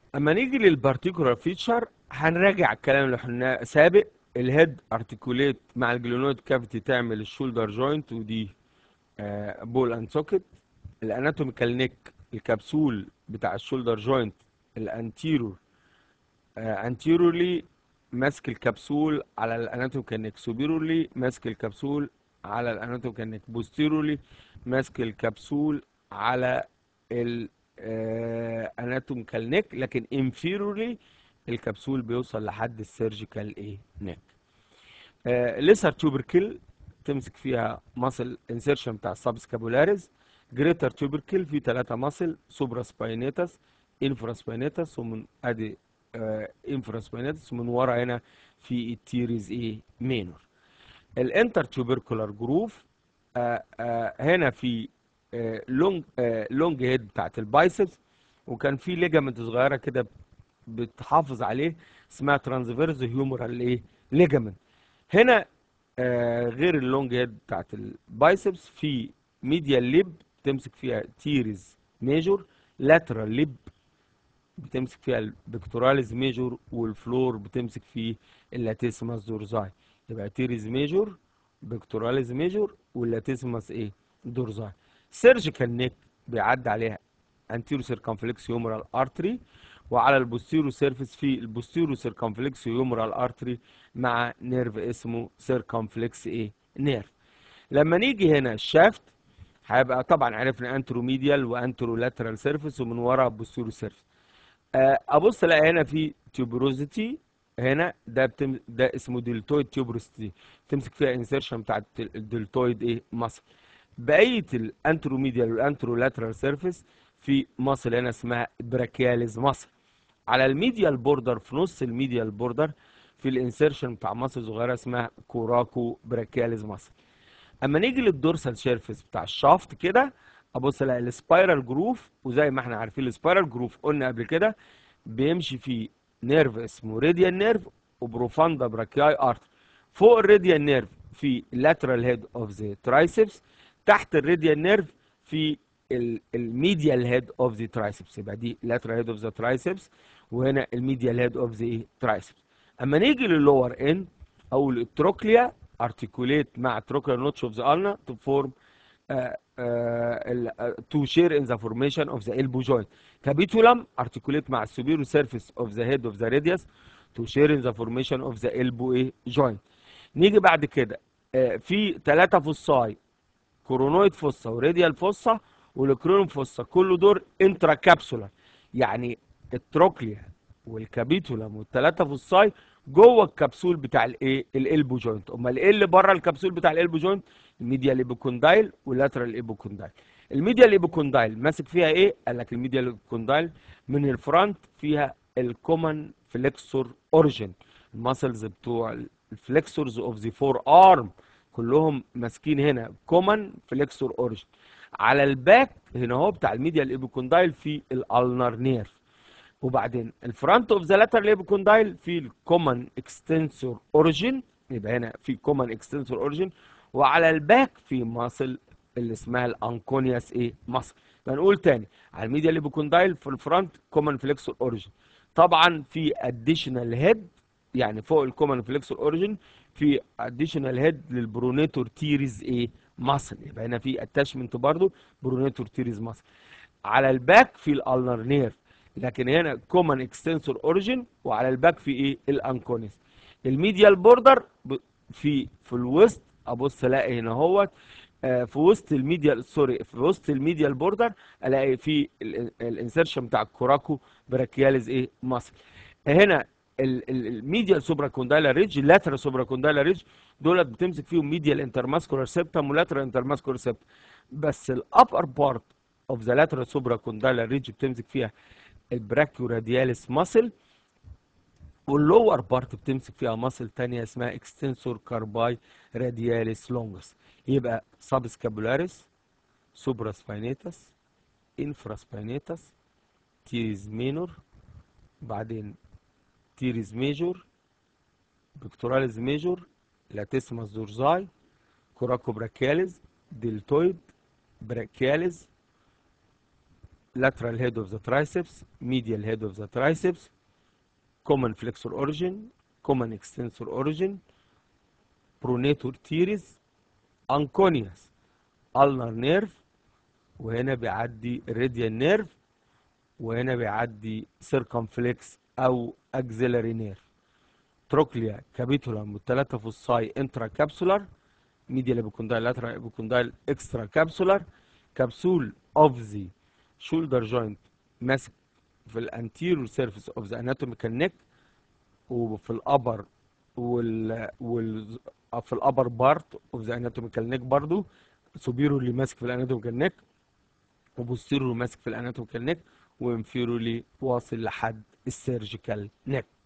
اما نيجي للبارتيكولار فيتشر هنراجع الكلام اللي احنا سابق الهيد ارتكوليت مع الجلونويد كافيتي تعمل الشولدر جوينت ودي بول اند سوكت الاناتوميكال نيك الكبسول بتاع الشولدر جوينت الانتيرور انتيرورلي ماسك الكبسول على الاناتوميكال نيك سوبيرورلي ماسك الكبسول على الاناتوميكال نيك بوستيرورلي ماسك الكبسول على الاناتوميكال نيك لكن انفيرورلي الكبسول بيوصل لحد السيرجيكال ايه نيك ليسر تيوبركل تمسك فيها ماسل انسيرشن بتاع السبسكابولاريز جريتر تيوبركل في ثلاثة ماسل سوبرا سباينيتس انفرا سباينيتس ومن ادي انفرا سباينيتس ومن ورا هنا في التيريز ايه مينور الانتر تيوبركولار جروف هنا في لونج لونج هيد بتاعت البايسبس وكان في ليجامنت صغيره كده بتحافظ عليه اسمها ترانسفيرز هيومرال ايه ليجامنت هنا آه غير اللونج هيد بتاعت البايسبس في ميديال ليب بتمسك فيها تيريز ميجور لاترال ليب بتمسك فيها البكتوراليز ميجور والفلور بتمسك فيه اللاتيسماس دورزاي يبقى تيريز ميجور بكتوراليز ميجور واللاتيسماس ايه دورزاي سيرجيكال نيك بيعدي عليها انتيرو سيركمفلكس هيومرال ارتري وعلى البوستيرو سيرفيس في البوستيرو سيركمفلكس هيومرال ارتري مع نيرف اسمه سيركمفلكس ايه نيرف لما نيجي هنا الشافت هيبقى طبعا عرفنا انترو ميديال وانترو لاترال سيرفيس ومن ورا بوستيرو سيرفيس ابص الاقي هنا في تيوبروزيتي هنا ده بتم ده اسمه دلتويد تيوبروزيتي تمسك فيها انسيرشن بتاعت الدلتويد ايه مصل بقيه الانتروميديال والانترولاترال سيرفيس في مصل هنا اسمها براكياليز مصل على الميديال بوردر في نص الميديال بوردر في الانسيرشن بتاع مصل صغيره اسمها كوراكو براكياليز مصل اما نيجي للدورسال سيرفيس بتاع الشافت كده ابص الاقي السبايرال جروف وزي ما احنا عارفين السبايرال جروف قلنا قبل كده بيمشي في نيرف اسمه راديال نيرف وبروفاندا براكياي ارتر فوق الراديال نيرف في lateral head of the triceps تحت الراديال نيرف في الميديال هيد اوف ذا ترايسبس يبقى دي lateral head of the triceps وهنا الميديال هيد اوف ذا ترايسبس اما نيجي للور اند او التروكليا articulate مع trochlear notch of the ulna to form uh, uh, to share in the formation of the elbow joint. Capitulum articulate مع superior surface of the head of the radius to share in the formation of the elbow ايه joint. نيجي بعد كده في ثلاثة فصاي كورونويد فصة وراديال فصة والكرونوم فصة كل دول انترا كابسولار يعني التروكليا والكابيتولم والثلاثة فصاي جوه الكبسول بتاع الايه الالبو جوينت امال ايه اللي بره الكبسول بتاع الالبو جوينت الميديال ايبوكوندايل واللاترال ايبوكوندايل الميديال ايبوكوندايل ماسك فيها ايه قال لك الميديال ايبوكوندايل من الفرونت فيها الكومن فليكسور اوريجين الماسلز بتوع الفليكسورز اوف ذا فور ارم كلهم ماسكين هنا كومن فليكسور اوريجين على الباك هنا هو بتاع الميديال ايبوكوندايل في الالنر نيرف وبعدين الفرونت اوف ذا لاترال ايبوكوندايل في الكومن اكستنسور اوريجين يبقى هنا في كومن اكستنسور اوريجين وعلى الباك في ماسل اللي اسمها الانكونياس ايه ماسل فنقول تاني على الميديال ايبوكوندايل في الفرونت كومن فليكسور اوريجين طبعا في اديشنال هيد يعني فوق الكومن فليكسور اوريجين في اديشنال هيد للبرونيتور تيريز ايه ماسل يبقى هنا في اتاشمنت برضو برونيتور تيريز ماسل على الباك في الالنر نيرف لكن هنا كومن اكستنسور اوريجين وعلى الباك في ايه الانكونيس الميديال بوردر في في الوسط ابص الاقي هنا اهوت آه في وسط الميديال سوري في وسط الميديال بوردر الاقي في الانسرشن بتاع الكوراكو براكياليز ايه ماسل هنا الميديال سوبرا كوندايلر ريدج اللاترال سوبرا كوندايلر ريدج دولت بتمسك فيهم ميديال انترماسكولار سيبتم ولاترال انترماسكولار سيبتم بس الابر بارت اوف ذا لاترال سوبرا كوندايلر ريدج بتمسك فيها البراكيو رادياليس ماسل واللور بارت بتمسك فيها ماسل تانية اسمها اكستنسور كارباي رادياليس لونجس يبقى سب سكابولاريس سوبرا سباينيتس انفرا سباينيتس تيريز مينور بعدين تيريز ميجور بكتوراليز ميجور لاتيسماس دورزاي كوراكو براكياليز دلتويد براكياليز lateral head of the triceps medial head of the triceps common flexor origin common extensor origin pronator teres anconius ulnar nerve وهنا بيعدي radial nerve وهنا بيعدي circumflex او axillary nerve تروكليا كابيتولم والثلاثه فوساي انترا كابسولار ميديال ابيكوندايل لاترال ابيكوندايل اكسترا كابسولار كبسول اوف ذا شولدر جوينت ماسك في الانتيريور سيرفيس اوف ذا اناتوميكال نيك وفي الابر وال وال في الابر بارت اوف ذا اناتوميكال نيك برضو سوبيرولي ماسك في الاناتوميكال نيك وبوستيرولي ماسك في الاناتوميكال نيك وانفيرولي واصل لحد السيرجيكال نيك